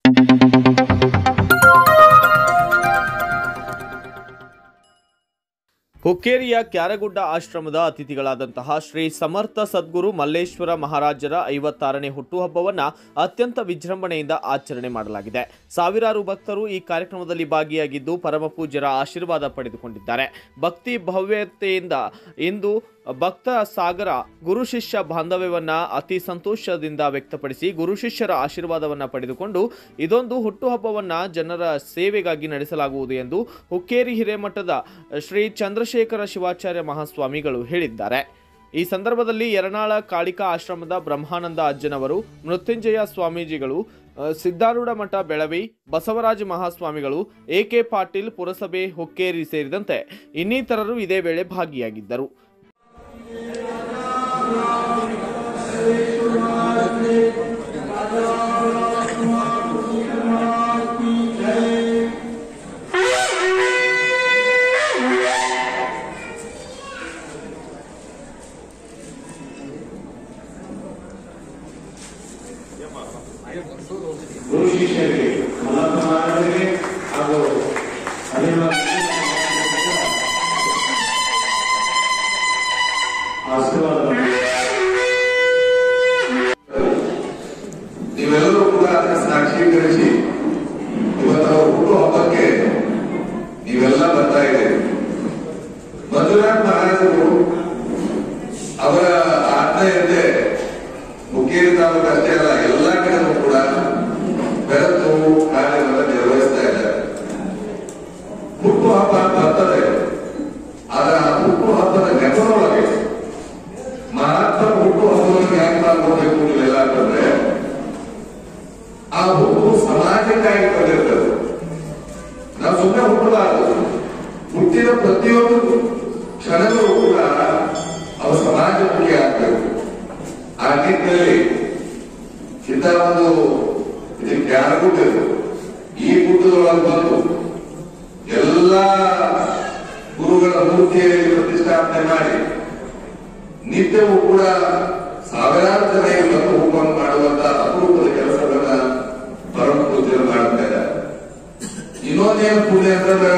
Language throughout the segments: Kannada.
ಹುಕ್ಕೇರಿಯ ಕ್ಯಾರಗುಡ್ಡ ಆಶ್ರಮದ ಅತಿಥಿಗಳಾದಂತಹ ಶ್ರೀ ಸಮರ್ಥ ಸದ್ಗುರು ಮಲ್ಲೇಶ್ವರ ಮಹಾರಾಜರ ಐವತ್ತಾರನೇ ಹುಟ್ಟುಹಬ್ಬವನ್ನ ಅತ್ಯಂತ ವಿಜೃಂಭಣೆಯಿಂದ ಆಚರಣೆ ಮಾಡಲಾಗಿದೆ ಸಾವಿರಾರು ಭಕ್ತರು ಈ ಕಾರ್ಯಕ್ರಮದಲ್ಲಿ ಭಾಗಿಯಾಗಿದ್ದು ಪರಮ ಪೂಜ್ಯರ ಆಶೀರ್ವಾದ ಪಡೆದುಕೊಂಡಿದ್ದಾರೆ ಭಕ್ತಿ ಭವ್ಯತೆಯಿಂದ ಇಂದು ಭಕ್ತ ಸಾಗರ ಗುರು ಶಿಷ್ಯ ಬಾಂಧವ್ಯವನ್ನ ಅತಿ ಸಂತೋಷದಿಂದ ವ್ಯಕ್ತಪಡಿಸಿ ಗುರು ಶಿಷ್ಯರ ಆಶೀರ್ವಾದವನ್ನ ಪಡೆದುಕೊಂಡು ಇದೊಂದು ಹುಟ್ಟುಹಬ್ಬವನ್ನ ಜನರ ಸೇವೆಗಾಗಿ ನಡೆಸಲಾಗುವುದು ಎಂದು ಹುಕ್ಕೇರಿ ಹಿರೇಮಠದ ಶ್ರೀ ಚಂದ್ರಶೇಖರ ಶಿವಾಚಾರ್ಯ ಮಹಾಸ್ವಾಮಿಗಳು ಹೇಳಿದ್ದಾರೆ ಈ ಸಂದರ್ಭದಲ್ಲಿ ಯರನಾಳ ಕಾಳಿಕಾ ಆಶ್ರಮದ ಬ್ರಹ್ಮಾನಂದ ಅಜ್ಜನವರು ಮೃತ್ಯುಂಜಯ ಸ್ವಾಮೀಜಿಗಳು ಅ, ಸಿದ್ಧಾರೂಢ ಮಠ ಬೆಳವಿ ಬಸವರಾಜ ಮಹಾಸ್ವಾಮಿಗಳು ಎ ಕೆ ಪಾಟೀಲ್ ಪುರಸಭೆ ಹುಕ್ಕೇರಿ ಸೇರಿದಂತೆ ಇನ್ನಿತರರು ಇದೇ ವೇಳೆ ಭಾಗಿಯಾಗಿದ್ದರು ಗುರು ಶಿಷ್ಯರಿಗೆ ಮಲ್ಲಪ್ಪ ಮಹಾರಾಜರಿಗೆ ಹಾಗೂ ಅಲ್ಲಿನ ಆಶೀರ್ವಾದ ಮಾಡಿ. ನೀವೆಲ್ಲರೂ ಕೂಡ ಅದನ್ನ ಸಾಕ್ಷೀಕರಿಸಿ ಇವತ್ತು ಅವ್ರ ಹುಟ್ಟು ಹಬ್ಬಕ್ಕೆ ನೀವೆಲ್ಲ ಬರ್ತಾ ಇದ್ದೀರಿ ಮಂಜುನಾಥ್ ಮಹಾರಾಜರು ಅವರ ಆಜ್ಞೆಯಂತೆ ಹುಕ್ಕೇರಿ ತಾಲೂಕು ಅಷ್ಟೇ ಅಲ್ಲ ಎಲ್ಲ ಕಡೆನೂ ಕೂಡ ಬೆರೆತು ಕಾರ್ಯವನ್ನು ನಿರ್ವಹಿಸ್ತಾ ಇದ್ದಾರೆ ಹುಟ್ಟು ಹಬ್ಬ ಬರ್ತದೆ ಆದ್ರೆ ಆ ಹುಟ್ಟು ಹಬ್ಬದ ನೆಪದೊಳಗೆ ಮಹಾತ್ಮ ಹುಟ್ಟು ಹಬ್ಬವನ್ನು ಯಾಕೆ ಮಾಡ್ಕೋಬೇಕು ನೀವೆಲ್ಲ ಅಂತಂದ್ರೆ ಆ ಹುಟ್ಟು ಸಮಾಜಕ್ಕಾಗಿ ಬಂದಿರ್ತದೆ ನಾವು ಸುಮ್ಮನೆ ಹುಟ್ಟಬಾರದು ಹುಟ್ಟಿದ ಪ್ರತಿಯೊಂದು ಕ್ಷಣಗಳು ಕೂಡ ಅವು ಸಮಾಜಮುಖಿ ಆಗ್ಬೇಕು ಆ ನಿಟ್ಟಿನಲ್ಲಿ ಇಂಥ ಒಂದು ಇದಕ್ಕೆ ಯಾರ ಗುಡ್ಡ ಇದು? ಈ ಗುಡ್ಡದೊಳಗೆ ಬಂದು ಎಲ್ಲ ಗುರುಗಳ ಮೂರ್ತಿಯಲ್ಲಿ ಪ್ರತಿಷ್ಠಾಪನೆ ಮಾಡಿ ನಿತ್ಯವೂ ಕೂಡ ಸಾವಿರಾರು ಜನ ಇಲ್ಲಿ ಬಂದು ಹೋಮವನ್ನು ಮಾಡುವಂತ ಅಪರೂಪದ ಕೆಲಸಗಳನ್ನ ಪರಮ ಪೂಜ್ಯರು ಮಾಡ್ತಾ ಇದ್ದಾರೆ ಇನ್ನೊಂದೇನು ಪುಣ್ಯ ಅಂತಂದ್ರ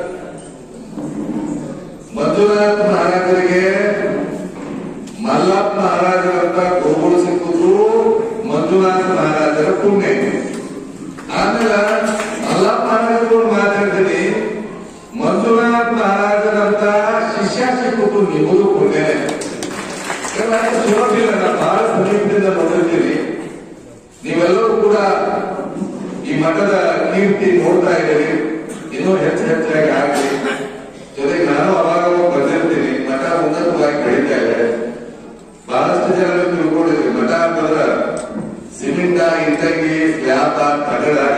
ಮಂಜುನಾಥ್ ಮಹಾರಾಜರಿಗೆ ಮಲ್ಲಪ್ಪ ಮಹಾರಾಜರಂತ ಗುರುಗಳು ಸಿಕ್ಕುದು ಮಂಜುನಾಥ ಮಹಾರಾಜರ ಪುಣ್ಯ ಆಮೇಲೆ ಮಲ್ಲಪ್ಪ ಮಹಾರಾಜರು ಮಾತಾಡ್ತೀನಿ ಮಂಜುನಾಥ್ ಮಹಾರಾಜರಂತ ಶಿಷ್ಯ ಸಿಕ್ಕುದು ನಿಮಗೂ ಪುಣ್ಯನೇ ಯಾಕಂದ್ರೆ ಸುಲಭವಿಲ್ಲ ನಾನು ಬಹಳ ಸಮೀಪದಿಂದ ನೋಡಿರ್ತೀನಿ ನೀವೆಲ್ಲರೂ ಕೂಡ ಈ ಮಠದ ಕೀರ್ತಿ ನೋಡ್ತಾ ಇದ್ದೀರಿ ಇನ್ನೂ ಹೆಚ್ಚು ಹೆಚ್ಚಾಗಿ ಆಗಲಿ ಜೊತೆಗೆ ನಾನು ಅವಾಗ ಅವಾಗ ಬಂದಿರ್ತೀನಿ ಮಠ ಉನ್ನತವಾಗಿ ಬೆಳೀತಾ ಇದೆ ಬಹಳಷ್ಟು ಜನ ತಿಳ್ಕೊಂಡಿದ್ರಿ ಮಠ ಅಂತಂದ್ರ ಸಿಮೆಂಟ ಇಟ್ಟಂಗಿ ಸ್ಲ್ಯಾಪ ಕಟ್ಟಡ